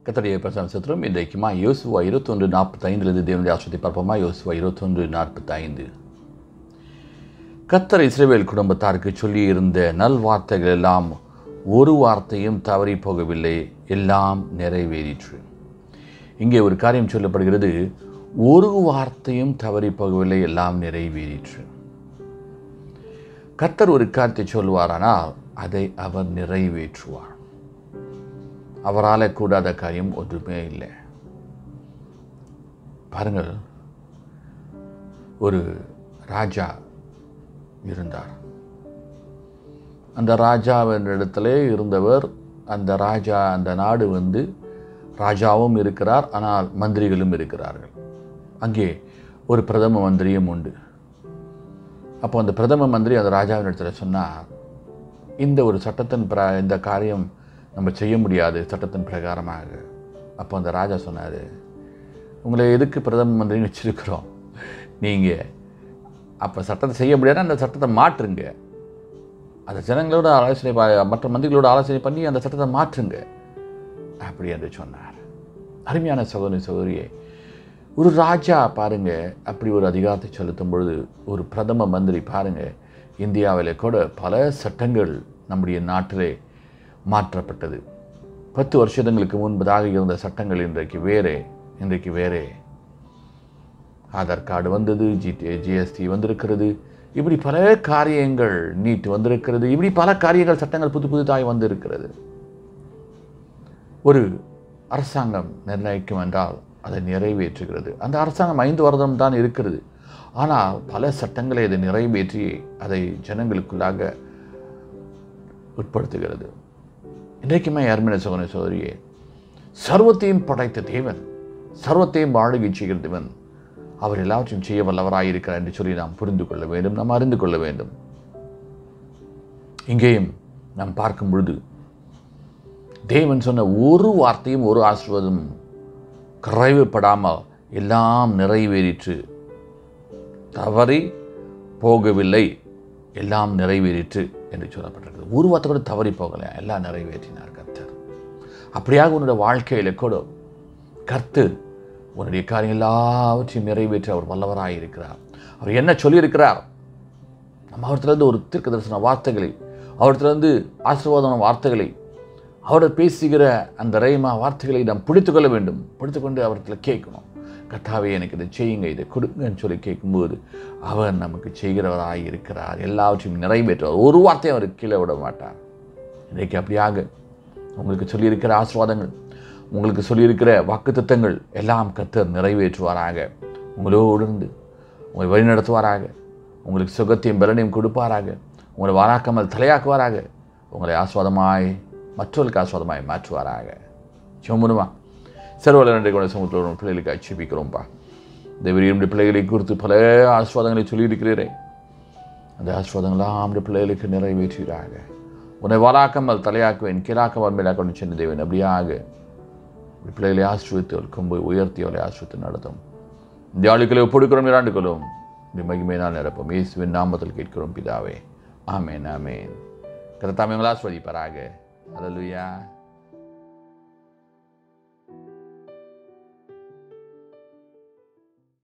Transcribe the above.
கத்தடைய பிரசம்சத்திலும் இன்றைக்குமா யோசுவா இருபத்தொன்று நாற்பத்தைந்திலிருந்து தேவனுடைய ஆசிரியத்தை பார்ப்போமா யோசுவா இருபத்தொன்று நாற்பத்தைந்து கத்தர் இஸ்ரேவேல் குடும்பத்தாருக்கு சொல்லியிருந்த நல்வார்த்தைகள் எல்லாம் ஒரு வார்த்தையும் தவறி போகவில்லை எல்லாம் நிறைவேறிற்று இங்கே ஒரு காரியம் சொல்லப்படுகிறது ஒரு வார்த்தையும் தவறி போகவில்லை எல்லாம் நிறைவேறிற்று கத்தர் ஒரு காரியத்தை சொல்வாரானால் அதை அவர் நிறைவேற்றுவார் அவரால் கூடாத காரியம் ஒன்றுமே இல்லை பாருங்கள் ஒரு ராஜா இருந்தார் அந்த ராஜாவின் இடத்திலே இருந்தவர் அந்த ராஜா அந்த நாடு வந்து ராஜாவும் இருக்கிறார் ஆனால் மந்திரிகளும் இருக்கிறார்கள் அங்கே ஒரு பிரதம மந்திரியும் உண்டு அப்போ அந்த பிரதம மந்திரி அந்த ராஜாவின் இடத்துல சொன்னார் இந்த ஒரு சட்டத்தின் பிர இந்த காரியம் நம்ம செய்ய முடியாது சட்டத்தின் பிரகாரமாக அப்போ அந்த ராஜா சொன்னார் உங்களை எதுக்கு பிரதம மந்திரின்னு வச்சுருக்கிறோம் நீங்கள் அப்போ சட்டத்தை செய்ய முடியாது அந்த சட்டத்தை மாற்றுங்க அந்த ஜனங்களோட ஆலோசனை ப- மற்ற மந்திரிகளோட ஆலோசனை பண்ணி அந்த சட்டத்தை மாற்றுங்க அப்படி என்று சொன்னார் அருமையான சகோதரி சகோதரியே ஒரு ராஜா பாருங்க அப்படி ஒரு அதிகாரத்தை செலுத்தும் பொழுது ஒரு பிரதம மந்திரி பாருங்க இந்தியாவில் கூட பல சட்டங்கள் நம்முடைய நாட்டிலே மாற்றப்பட்டது பத்து வருஷங்களுக்கு முன்பதாக இருந்த சட்டங்கள் இன்றைக்கு வேறே இன்றைக்கு வேறே ஆதார் கார்டு வந்தது ஜிடி ஜிஎஸ்டி வந்திருக்கிறது இப்படி பல காரியங்கள் நீட் வந்திருக்கிறது இப்படி பல காரியங்கள் சட்டங்கள் புது புதுதாய் வந்திருக்கிறது ஒரு அரசாங்கம் நிர்ணயிக்கும் என்றால் அதை நிறைவேற்றுகிறது அந்த அரசாங்கம் ஐந்து வருடம் தான் இருக்கிறது ஆனால் பல சட்டங்களை அதை நிறைவேற்றி அதை ஜனங்களுக்குள்ளாக உட்படுத்துகிறது இன்றைக்குமே அருமையான சோதனை சோதரியே சர்வத்தையும் படைத்த தேவன் சர்வத்தையும் ஆளுகை செய்கிற தேவன் அவர் எல்லாவற்றையும் செய்ய வல்லவராயிருக்கிறார் என்று சொல்லி நாம் புரிந்து கொள்ள வேண்டும் நாம் அறிந்து கொள்ள வேண்டும் இங்கேயும் நாம் பார்க்கும் பொழுது தேவன் சொன்ன ஒரு வார்த்தையும் ஒரு ஆசிர்வாதம் குறைவுபடாமல் எல்லாம் நிறைவேறிற்று தவறி போகவில்லை எல்லாம் நிறைவேறிற்று என்று சொல்லப்பட்டிருக்கிறது ஒரு வார்த்தை கூட தவறி போகலை எல்லாம் நிறைவேற்றினார் கர்த்தர் அப்படியாக உன்னுடைய வாழ்க்கையில் கூட கர்த்தர் உன்னுடைய காரியம் எல்லாவற்றையும் நிறைவேற்ற அவர் வல்லவராக இருக்கிறார் அவர் என்ன சொல்லியிருக்கிறார் நம்ம அவர்த்திலிருந்து ஒரு தீர்க்க தரிசன வார்த்தைகளை அவர்த்திலிருந்து ஆசீர்வாதமான வார்த்தைகளை அவரோட பேசுகிற அந்த ரேமா வார்த்தைகளை நாம் பிடித்துக்கொள்ள வேண்டும் பிடித்துக்கொண்டு அவர்த்தில் கேட்கணும் கர்த்தாவே எனக்கு இதை செய்யுங்க இதை கொடுங்கன்னு சொல்லி கேட்கும்போது அவர் நமக்கு செய்கிறவராக இருக்கிறார் எல்லாவற்றையும் நிறைவேற்றுவார் ஒரு வார்த்தையும் அவர் கீழே விட மாட்டார் இன்றைக்கு அப்படியாக உங்களுக்கு சொல்லியிருக்கிற ஆசீர்வாதங்கள் உங்களுக்கு சொல்லியிருக்கிற வாக்குத்தத்தங்கள் எல்லாம் கர்த்தர் நிறைவேற்றுவாராக உங்களோடு இருந்து உங்களை வழிநடத்துவாராக உங்களுக்கு சுகத்தையும் பலனையும் கொடுப்பாராக உங்களை வாராக்காமல் தலையாக்குவாராக உங்களை ஆஸ்வாதமாய் மற்றவர்களுக்கு ஆஸ்வாதமாய் மாற்றுவாராக சிவமுனுமா சர்வல நன்றி கொண்ட சமூகத்தில் பிள்ளைகளுக்கு அச்சிப்பிக்கிறோம்ப்பா தேவரியுடைய பிள்ளைகளை குறித்து பல ஆஸ்வாதங்களை சொல்லியிருக்கிறீரே அந்த ஆஸ்வாதங்களாம் நம்முடைய பிள்ளைகளுக்கு நிறைவேற்றுகிறாங்க உன்னை வாராக்காமல் தலையாக்குவேன் கீழாக்காமல் மேலாக்கணும் சென்ன தேவன் அப்படியாக இப்படி பிள்ளைகளை ஆசிரியத்து அவள் கொம்பை உயர்த்தி அவளை ஆசிரியத்து நடத்தும் இந்த ஆளுக்களை ஒப்படுக்கிறோம் இராண்டுகளும் இந்த மகிமையினால் நிரப்பும் இயேசுவின் நாமத்தில் கேட்கிறோம் பிதாவே ஆமேன் ஆமேன் கரத்தாமே ஆஸ்வதிப்பாராக அல்லேலூயா